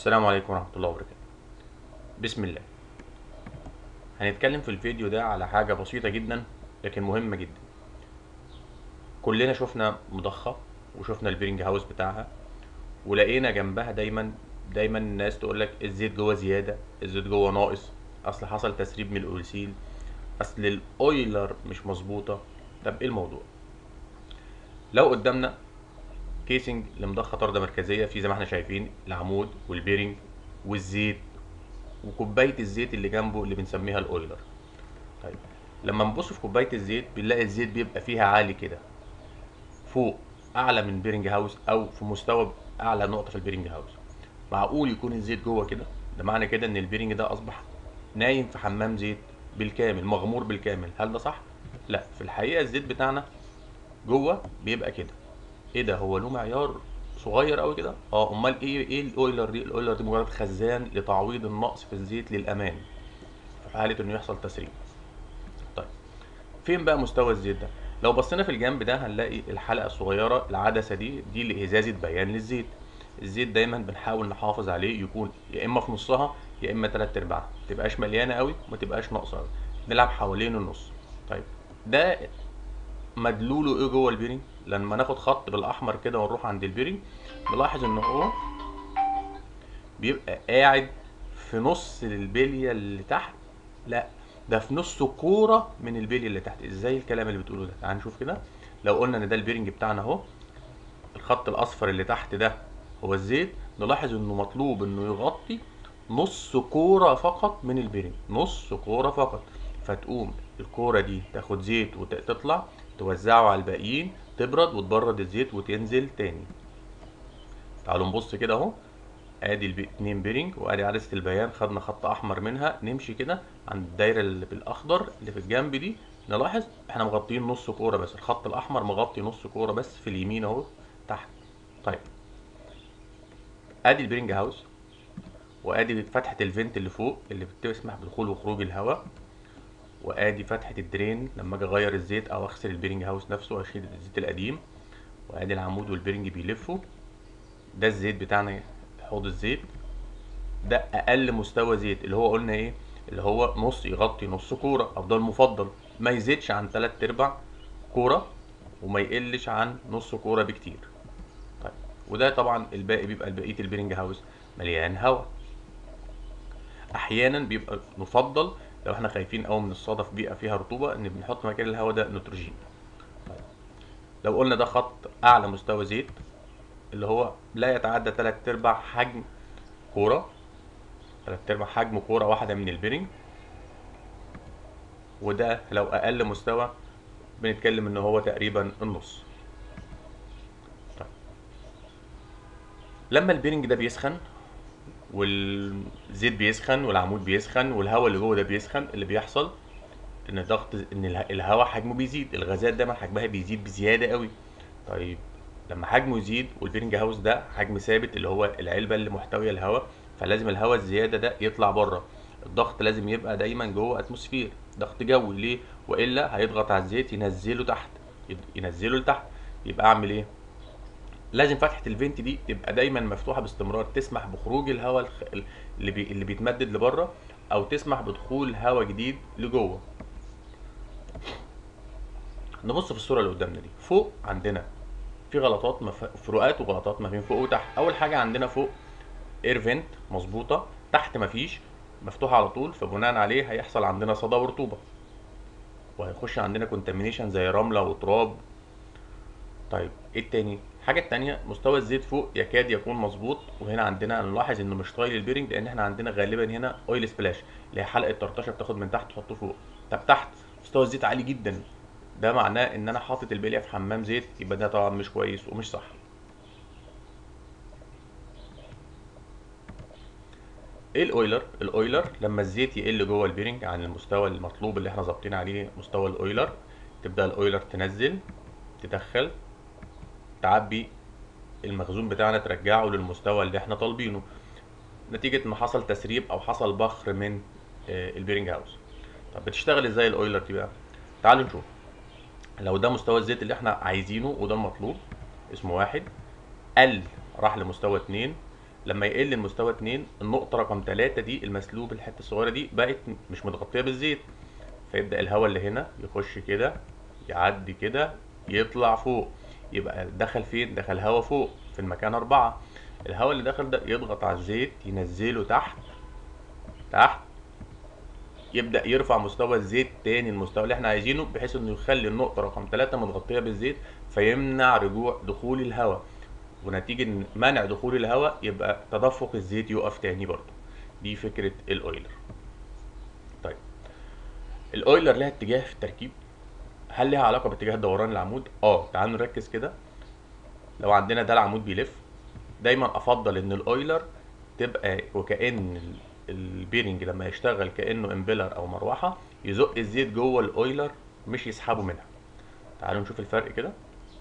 السلام عليكم ورحمة الله وبركاته بسم الله هنتكلم في الفيديو ده على حاجة بسيطة جدا لكن مهمة جدا كلنا شفنا مضخة وشفنا البيرنج هاوس بتاعها ولقينا جنبها دايما دايما الناس تقول لك الزيت جوه زيادة الزيت جوه ناقص اصل حصل تسريب من الاويسيل اصل الاويلر مش مظبوطة طب ايه الموضوع لو قدامنا كيسنج لمضخه طرده مركزيه في زي ما احنا شايفين العمود والبيرنج والزيت وكوبايه الزيت اللي جنبه اللي بنسميها الاويلر طيب لما نبص في كوبايه الزيت بنلاقي الزيت بيبقى فيها عالي كده فوق اعلى من بيرنج هاوس او في مستوى اعلى نقطه في البيرنج هاوس معقول يكون الزيت جوه كده ده معنى كده ان البيرنج ده اصبح نايم في حمام زيت بالكامل مغمور بالكامل هل ده صح لا في الحقيقه الزيت بتاعنا جوه بيبقى كده ايه ده هو له معيار صغير قوي كده اه امال ايه ايه الاويلر دي الاويلر دي مجرد خزان لتعويض النقص في الزيت للامان في حاله انه يحصل تسريب طيب فين بقى مستوى الزيت ده لو بصينا في الجنب ده هنلاقي الحلقه الصغيره العدسه دي دي لازازه بيان للزيت الزيت دايما بنحاول نحافظ عليه يكون يا اما في نصها يا اما تلات ارباعها ما تبقاش مليانه قوي وما تبقاش ناقصه قوي نلعب حوالين النص طيب ده مدلوله ايه جوه البيرنج لما ناخد خط بالاحمر كده ونروح عند البيرنج نلاحظ ان هو بيبقى قاعد في نص البليه اللي تحت لا ده في نص كوره من البليه اللي تحت ازاي الكلام اللي بتقوله ده تعال نشوف كده لو قلنا ان ده البيرنج بتاعنا اهو الخط الاصفر اللي تحت ده هو الزيت نلاحظ انه مطلوب انه يغطي نص كوره فقط من البيرنج نص كوره فقط فتقوم الكوره دي تاخد زيت وتطلع توزعه على الباقيين تبرد وتبرد الزيت وتنزل تاني تعالوا نبص كده اهو ادي الاتنين بيرنج وادي عدسه البيان خدنا خط احمر منها نمشي كده عند الدايره اللي بالاخضر اللي في الجنب دي نلاحظ احنا مغطيين نص كوره بس الخط الاحمر مغطي نص كوره بس في اليمين اهو تحت طيب ادي البيرنج هاوس وادي فتحه الفنت اللي فوق اللي بتسمح بدخول وخروج الهواء وادي فتحه الدرين لما اجي اغير الزيت او اغسل البيرنج هاوس نفسه واشيل الزيت القديم وادي العمود والبيرنج بيلفوا ده الزيت بتاعنا حوض الزيت ده اقل مستوى زيت اللي هو قلنا ايه اللي هو نص يغطي نص كوره او ده المفضل ما يزيدش عن تلات ارباع كوره وما يقلش عن نص كوره بكتير طيب وده طبعا الباقي بيبقى بقيه البيرنج هاوس مليان هواء احيانا بيبقى نفضل لو احنا خايفين قوي من الصدف بيئه فيها رطوبه ان بنحط مكان الهواء ده نيتروجين طيب. لو قلنا ده خط اعلى مستوى زيت اللي هو لا يتعدى تلات ارباع حجم كوره تلات ارباع حجم كوره واحده من البيرنج وده لو اقل مستوى بنتكلم ان هو تقريبا النص طيب. لما البيرنج ده بيسخن والزيت بيسخن والعمود بيسخن والهواء اللي جوه ده بيسخن اللي بيحصل ان ضغط ان الهواء حجمه بيزيد الغازات دايما حجمها بيزيد بزياده قوي طيب لما حجمه يزيد والبيرنج هاوس ده حجم ثابت اللي هو العلبه اللي محتويه الهواء فلازم الهواء الزياده ده يطلع بره الضغط لازم يبقى دايما جوه اتموسفير ضغط جوي ليه والا هيضغط على الزيت ينزله تحت ينزله لتحت يبقى اعمل ايه لازم فتحه الفنت دي تبقى دايما مفتوحه باستمرار تسمح بخروج الهواء اللي بي... اللي بيتمدد لبره او تسمح بدخول هواء جديد لجوه نبص في الصوره اللي قدامنا دي فوق عندنا في غلطات مف... فروقات وغلطات ما بين فوق وتحت اول حاجه عندنا فوق اير فنت مظبوطه تحت مفيش مفتوحه على طول فبناء عليه هيحصل عندنا صدى ورطوبه وهيخش عندنا كونتامينيشن زي رمله وتراب طيب ايه التاني الحاجة التانية مستوى الزيت فوق يكاد يكون مظبوط وهنا عندنا نلاحظ انه مش طايل البيرنج لان احنا عندنا غالبا هنا اويل سبلاش اللي هي حلقة طرطشة بتاخد من تحت تحطه فوق طب تحت مستوى الزيت عالي جدا ده معناه ان انا حاطط البليه في حمام زيت يبقى ده طبعا مش كويس ومش صح ايه الاويلر الاويلر لما الزيت يقل جوه البيرنج عن المستوى المطلوب اللي احنا ظابطين عليه مستوى الاويلر تبدا الاويلر تنزل تدخل تعبي المخزون بتاعنا ترجعه للمستوى اللي احنا طالبينه نتيجة ان حصل تسريب او حصل بخر من البيرنج هاوس طب بتشتغل ازاي الاويلر دي بقى تعالوا نشوف لو ده مستوى الزيت اللي احنا عايزينه وده المطلوب اسمه واحد قل راح لمستوى اتنين لما يقل المستوى 2 النقطه رقم 3 دي المسلوب الحته الصغيره دي بقت مش متغطيه بالزيت فيبدا الهواء اللي هنا يخش كده يعدي كده يطلع فوق يبقى دخل فين دخل هواء فوق في المكان أربعة الهواء اللي دخل ده يضغط على الزيت ينزله تحت تحت يبدأ يرفع مستوى الزيت تاني المستوى اللي احنا عايزينه بحيث انه يخلي النقطة رقم ثلاثة متغطية بالزيت فيمنع رجوع دخول الهواء ونتيجة منع دخول الهواء يبقى تدفق الزيت يقف تاني برضه دي فكرة الاويلر طيب الاويلر لها اتجاه في التركيب هل لها علاقة باتجاه دوران العمود؟ اه تعالوا نركز كده لو عندنا ده العمود بيلف دايما افضل ان الاويلر تبقى وكأن ال- البيرنج لما يشتغل كأنه امبيلر او مروحة يزق الزيت جوه الاويلر مش يسحبه منها تعالوا نشوف الفرق كده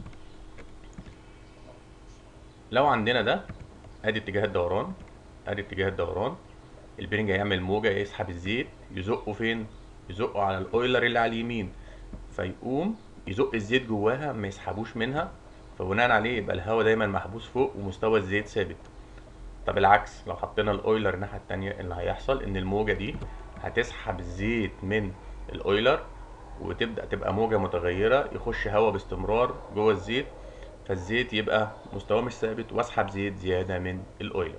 لو عندنا ده ادي اتجاه الدوران ادي اتجاه الدوران البيرنج هيعمل موجة يسحب الزيت يزقه فين يزقه على الاويلر اللي على اليمين فيقوم يزق الزيت جواها ما يسحبوش منها فبناء عليه يبقى الهواء دايما محبوس فوق ومستوى الزيت ثابت طب العكس لو حطينا الاويلر الناحيه التانية اللي هيحصل ان الموجه دي هتسحب الزيت من الاويلر وتبدا تبقى موجه متغيره يخش هواء باستمرار جوه الزيت فالزيت يبقى مستواه مش ثابت واسحب زيت زياده من الاويلر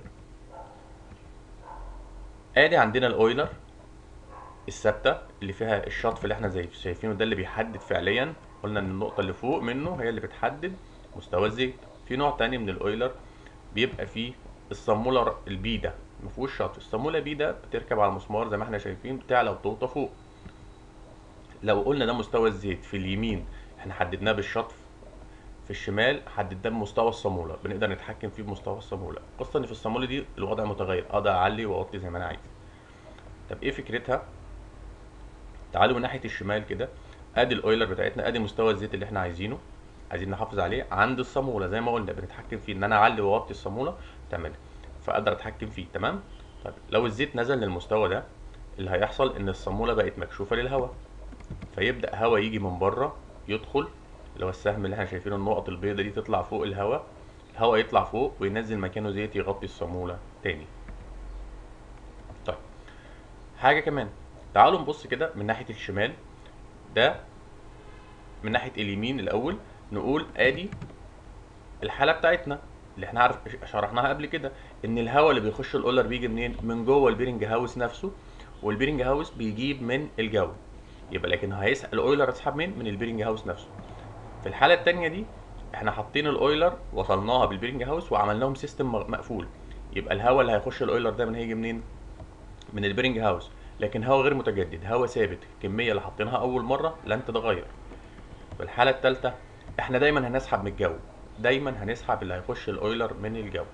ادي عندنا الاويلر الثابته اللي فيها الشطف اللي احنا زي شايفينه ده اللي بيحدد فعليا قلنا ان النقطه اللي فوق منه هي اللي بتحدد مستوى الزيت في نوع تاني من الاويلر بيبقى فيه الصاموله البي ده ما فيهوش شطف الصاموله بي ده بتركب على المسمار زي ما احنا شايفين بتعلى وتوطى فوق لو قلنا ده مستوى الزيت في اليمين احنا حددناه بالشطف في الشمال حددناه بمستوى الصاموله بنقدر نتحكم فيه بمستوى الصاموله القصه ان في الصاموله دي الوضع متغير اقدر اعلي واوطي زي ما انا عايز طب ايه فكرتها تعالوا من ناحيه الشمال كده ادي الاويلر بتاعتنا ادي مستوى الزيت اللي احنا عايزينه عايزين نحافظ عليه عند الصاموله زي ما قلنا بنتحكم فيه ان انا اعلي واوطي الصاموله تمام فاقدر اتحكم فيه تمام طيب لو الزيت نزل للمستوى ده اللي هيحصل ان الصاموله بقت مكشوفه للهواء فيبدا هواء يجي من بره يدخل اللي هو السهم اللي احنا شايفينه النقط البيضاء دي تطلع فوق الهواء الهواء يطلع فوق وينزل مكانه زيت يغطي الصاموله تاني طيب حاجه كمان تعالوا نبص كده من ناحيه الشمال ده من ناحيه اليمين الاول نقول ادي الحاله بتاعتنا اللي احنا عارف شرحناها قبل كده ان الهواء اللي بيخش الاولر بيجي منين من جوه البيرنج هاوس نفسه والبيرنج هاوس بيجيب من الجو يبقى لكن هيسحب الاويلر هيسحب من من البيرنج هاوس نفسه في الحاله التانية دي احنا حاطين الاويلر وصلناها بالبيرنج هاوس وعملنا لهم سيستم مقفول يبقى الهواء اللي هيخش الاويلر ده من هيجي منين من البيرنج هاوس لكن هواء غير متجدد هواء ثابت الكميه اللي حاطينها اول مره لن تتغير في الحاله الثالثه احنا دايما هنسحب من الجو دايما هنسحب اللي هيخش الاويلر من الجو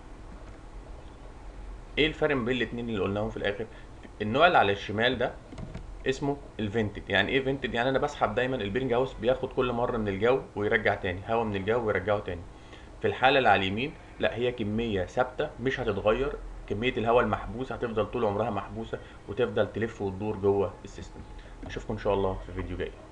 ايه الفرق ما بين الاثنين اللي قلناهم في الاخر النوع اللي على الشمال ده اسمه الفنتد يعني ايه فنتد يعني انا بسحب دايما البيرنج هاوس بياخد كل مره من الجو ويرجع تاني هواء من الجو ويرجعه تاني في الحاله اللي على اليمين لا هي كميه ثابته مش هتتغير كميه الهواء المحبوسه هتفضل طول عمرها محبوسه وتفضل تلف وتدور جوه السيستم اشوفكم ان شاء الله في فيديو جاي